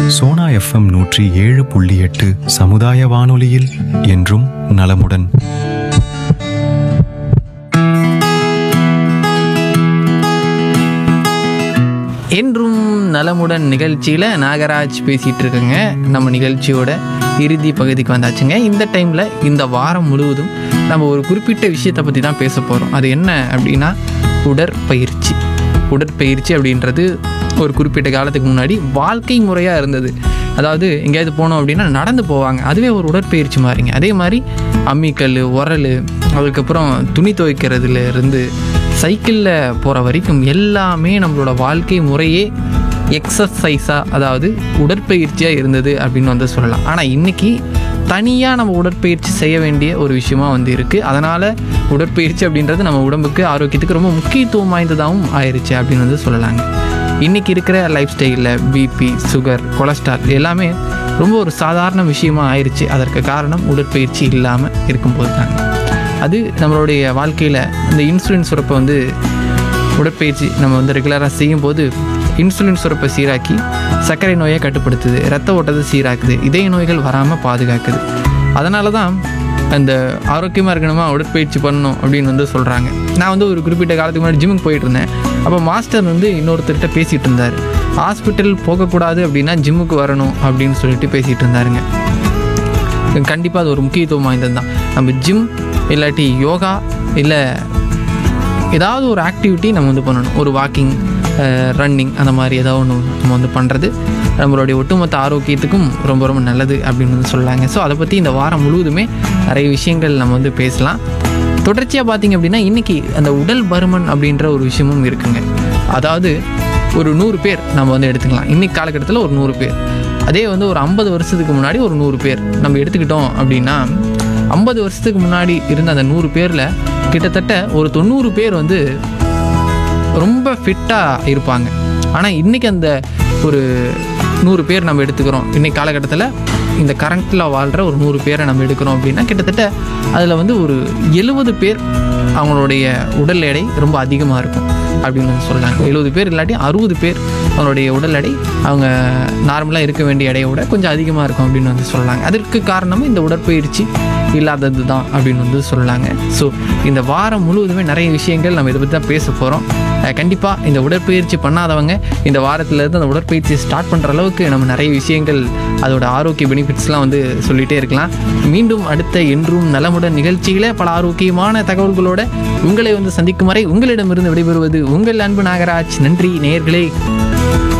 Sona FM நூற்றி ஏழு புள்ளி எட்டு சமுதாய வானொலியில் என்றும் நலமுடன் என்றும் நலமுடன் நிகழ்ச்சியில் நாகராஜ் பேசிகிட்டு இருக்கேங்க நம்ம நிகழ்ச்சியோட இறுதி பகுதிக்கு வந்தாச்சுங்க இந்த டைமில் இந்த வாரம் முழுவதும் நம்ம ஒரு குறிப்பிட்ட விஷயத்தை பற்றி தான் பேச போகிறோம் அது என்ன அப்படின்னா உடற்பயிற்சி உடற்பயிற்சி அப்படின்றது ஒரு குறிப்பிட்ட காலத்துக்கு முன்னாடி வாழ்க்கை முறையாக இருந்தது அதாவது எங்கேயாவது போனோம் அப்படின்னா நடந்து போவாங்க அதுவே ஒரு உடற்பயிற்சி மாதிரிங்க அதே மாதிரி அம்மிக்கல் உரல் அதுக்கப்புறம் துணி துவைக்கிறதுல இருந்து சைக்கிளில் போகிற வரைக்கும் எல்லாமே நம்மளோட வாழ்க்கை முறையே எக்ஸசைஸாக அதாவது உடற்பயிற்சியாக இருந்தது அப்படின்னு வந்து சொல்லலாம் ஆனால் இன்றைக்கி தனியாக நம்ம உடற்பயிற்சி செய்ய வேண்டிய ஒரு விஷயமா வந்து இருக்குது அதனால் உடற்பயிற்சி அப்படின்றது நம்ம உடம்புக்கு ஆரோக்கியத்துக்கு ரொம்ப முக்கியத்துவம் வாய்ந்ததாகவும் ஆயிடுச்சு அப்படின்னு வந்து சொல்லலாங்க இன்றைக்கி இருக்கிற லைஃப் ஸ்டைலில் பிபி சுகர் கொலஸ்ட்ரால் எல்லாமே ரொம்ப ஒரு சாதாரண விஷயமா ஆயிடுச்சு அதற்கு காரணம் உடற்பயிற்சி இல்லாமல் இருக்கும்போது தாங்க அது நம்மளுடைய வாழ்க்கையில் இந்த இன்சுலின் சுரப்பை வந்து உடற்பயிற்சி நம்ம வந்து ரெகுலராக செய்யும்போது இன்சுலின் சுரப்பை சீராக்கி சர்க்கரை நோயை கட்டுப்படுத்துது ரத்த ஓட்டத்தை சீராக்குது இதய நோய்கள் வராமல் பாதுகாக்குது அதனால தான் அந்த ஆரோக்கியமாக இருக்கணுமா உடற்பயிற்சி பண்ணணும் அப்படின்னு வந்து சொல்கிறாங்க நான் வந்து ஒரு குறிப்பிட்ட காலத்துக்கு முன்னாடி ஜிம்முக்கு போயிட்டு இருந்தேன் அப்போ மாஸ்டர் வந்து இன்னொருத்தர்கிட்ட பேசிகிட்டு இருந்தார் ஹாஸ்பிட்டல் போகக்கூடாது அப்படின்னா ஜிம்முக்கு வரணும் அப்படின்னு சொல்லிட்டு பேசிகிட்டு இருந்தாருங்க கண்டிப்பாக அது ஒரு முக்கியத்துவம் வாய்ந்தது தான் நம்ம ஜிம் இல்லாட்டி யோகா இல்லை ஏதாவது ஒரு ஆக்டிவிட்டி நம்ம வந்து பண்ணணும் ஒரு வாக்கிங் ரன்னிங் அந்த மாதிரி ஏதாவது ஒன்று நம்ம வந்து பண்ணுறது நம்மளுடைய ஒட்டுமொத்த ஆரோக்கியத்துக்கும் ரொம்ப ரொம்ப நல்லது அப்படின்னு வந்து சொல்லாங்க ஸோ அதை பற்றி இந்த வாரம் முழுவதுமே நிறைய விஷயங்கள் நம்ம வந்து பேசலாம் தொடர்ச்சியாக பார்த்தீங்க அப்படின்னா இன்றைக்கி அந்த உடல் பருமன் அப்படின்ற ஒரு விஷயமும் இருக்குங்க அதாவது ஒரு நூறு பேர் நம்ம வந்து எடுத்துக்கலாம் இன்னைக்கு காலகட்டத்தில் ஒரு நூறு பேர் அதே வந்து ஒரு ஐம்பது வருஷத்துக்கு முன்னாடி ஒரு நூறு பேர் நம்ம எடுத்துக்கிட்டோம் அப்படின்னா ஐம்பது வருஷத்துக்கு முன்னாடி இருந்த அந்த நூறு பேரில் கிட்டத்தட்ட ஒரு தொண்ணூறு பேர் வந்து ரொம்ப ஃபிட்டாக இருப்பாங்க ஆனால் இன்றைக்கி அந்த ஒரு நூறு பேர் நம்ம எடுத்துக்கிறோம் இன்றைக்கி காலகட்டத்தில் இந்த கரண்ட்டில் வாழ்கிற ஒரு நூறு பேரை நம்ம எடுக்கிறோம் அப்படின்னா கிட்டத்தட்ட அதில் வந்து ஒரு எழுபது பேர் அவங்களுடைய உடல் எடை ரொம்ப அதிகமாக இருக்கும் அப்படின்னு வந்து சொல்கிறாங்க எழுபது பேர் இல்லாட்டி அறுபது பேர் அவங்களுடைய உடல் எடை அவங்க நார்மலாக இருக்க வேண்டிய எடையை விட கொஞ்சம் அதிகமாக இருக்கும் அப்படின்னு வந்து சொல்லலாங்க அதற்கு காரணமும் இந்த உடற்பயிற்சி இல்லாதது தான் அப்படின்னு வந்து சொல்லலாங்க ஸோ இந்த வாரம் முழுவதுமே நிறைய விஷயங்கள் நம்ம இதை பற்றி தான் பேச போகிறோம் கண்டிப்பாக இந்த உடற்பயிற்சி பண்ணாதவங்க இந்த வாரத்துலேருந்து அந்த உடற்பயிற்சியை ஸ்டார்ட் பண்ணுற அளவுக்கு நம்ம நிறைய விஷயங்கள் அதோட ஆரோக்கிய பெனிஃபிட்ஸ்லாம் வந்து சொல்லிகிட்டே இருக்கலாம் மீண்டும் அடுத்த என்றும் நலமுடன் நிகழ்ச்சியில் பல ஆரோக்கியமான தகவல்களோட உங்களை வந்து சந்திக்கும் வரை உங்களிடமிருந்து விடைபெறுவது உங்கள் அன்பு நாகராஜ் நன்றி நேயர்களே